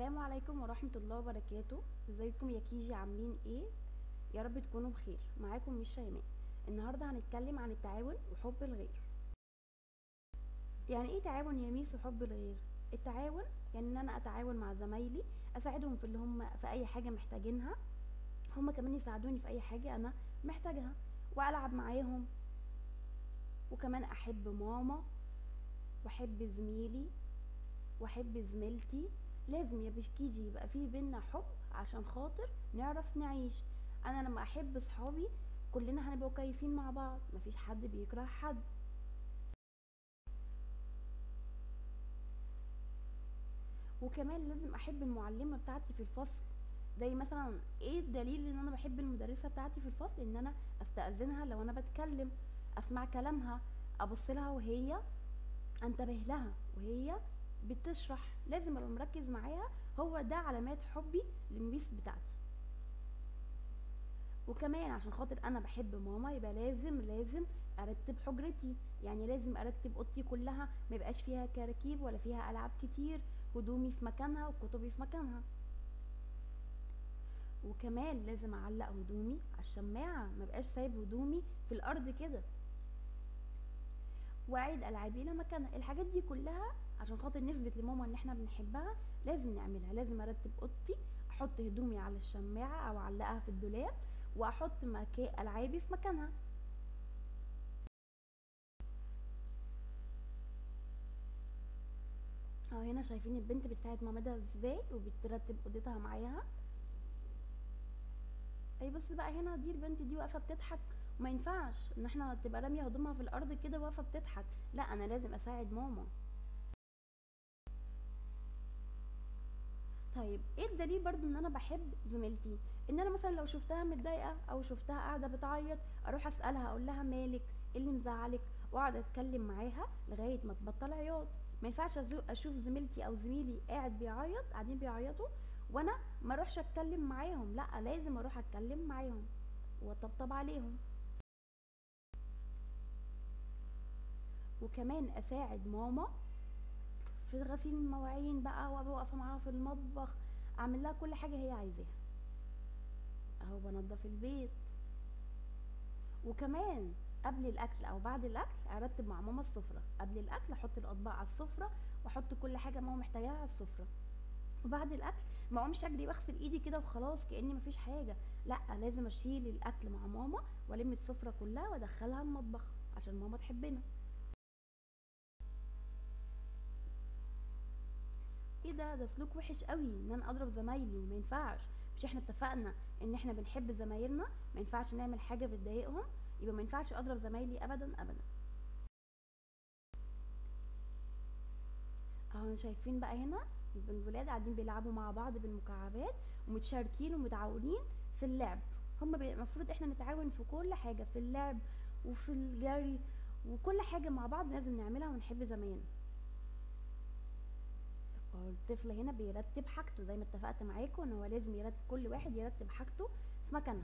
السلام عليكم ورحمة الله وبركاته ازيكم يا كيجي عاملين ايه يا رب تكونوا بخير معاكم مش شيماء النهاردة هنتكلم عن التعاون وحب الغير يعني ايه تعاون يا ميس وحب الغير التعاون يعني ان انا اتعاون مع زمايلي اساعدهم في اللي هم في اي حاجة محتاجينها هم كمان يساعدوني في اي حاجة انا محتاجها والعب معاهم وكمان احب ماما واحب زميلي واحب زميلتي لازم يا بشكيجي يبقى في بينا حب عشان خاطر نعرف نعيش انا لما احب صحابي كلنا هنبقى كويسين مع بعض مفيش حد بيكره حد وكمان لازم احب المعلمه بتاعتي في الفصل زي مثلا ايه الدليل ان انا بحب المدرسه بتاعتي في الفصل ان انا استاذنها لو انا بتكلم اسمع كلامها ابص لها وهي انتبه لها وهي بتشرح لازم ابقى مركز معاها هو ده علامات حبي للميس بتاعتي وكمان عشان خاطر انا بحب ماما يبقى لازم لازم ارتب حجرتي يعني لازم ارتب اوضتي كلها ما يبقاش فيها كراكيب ولا فيها العاب كتير هدومي في مكانها وكتبي في مكانها وكمان لازم اعلق هدومي على الشماعه ما بقاش سايب هدومي في الارض كده واعيد العابي الى مكانها الحاجات دي كلها عشان خاطر نثبت لماما ان احنا بنحبها لازم نعملها لازم ارتب اوضتي احط هدومي على الشماعه او اعلقها في الدولاب واحط مكان العابي في مكانها اهو هنا شايفين البنت بتساعد مامتها ازاي وبترتب اوضتها معاها اي بس بقى هنا دي البنت دي واقفه بتضحك وما ينفعش ان احنا تبقى راميه هدومها في الارض كده واقفه بتضحك لا انا لازم اساعد ماما طيب ايه الدليل برضو ان انا بحب زميلتي ان انا مثلا لو شفتها متضايقه او شفتها قاعده بتعيط اروح اسالها اقول لها مالك ايه اللي مزعلك واقعد اتكلم معاها لغايه ما تبطل عياط ما ينفعش اشوف زميلتي او زميلي قاعد بيعيط قاعدين بيعيطوا وانا ما اروحش اتكلم معاهم لا لازم اروح اتكلم معاهم واطبطب عليهم وكمان اساعد ماما في غسيل المواعين بقى وابقى واقفه معاها في المطبخ اعمل لها كل حاجه هي عايزاها اهو بنضف البيت وكمان قبل الاكل او بعد الاكل ارتب مع ماما السفره قبل الاكل احط الاطباق على السفره واحط كل حاجه ماما محتاجاها على السفره وبعد الاكل ما اقومش اجري واغسل ايدي كده وخلاص كاني مفيش حاجه لا لازم اشيل الاكل مع ماما والم السفره كلها وادخلها المطبخ عشان ماما تحبنا ايه ده ده سلوك وحش قوي ان انا اضرب زمايلي ما ينفعش مش احنا اتفقنا ان احنا بنحب زمايلنا ما ينفعش نعمل حاجه بتضايقهم يبقى ما ينفعش اضرب زمايلي ابدا ابدا اهو شايفين بقى هنا الولاد قاعدين بيلعبوا مع بعض بالمكعبات ومتشاركين ومتعاونين في اللعب هما المفروض احنا نتعاون في كل حاجه في اللعب وفي الجري وكل حاجه مع بعض لازم نعملها ونحب زمايلنا الطفل هنا بيرتب حاجته زي ما اتفقت معاكم ان هو لازم يرتب كل واحد يرتب حاجته في مكانها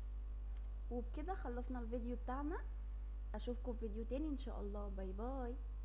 وبكده خلصنا الفيديو بتاعنا اشوفكم في فيديو تاني ان شاء الله باي باي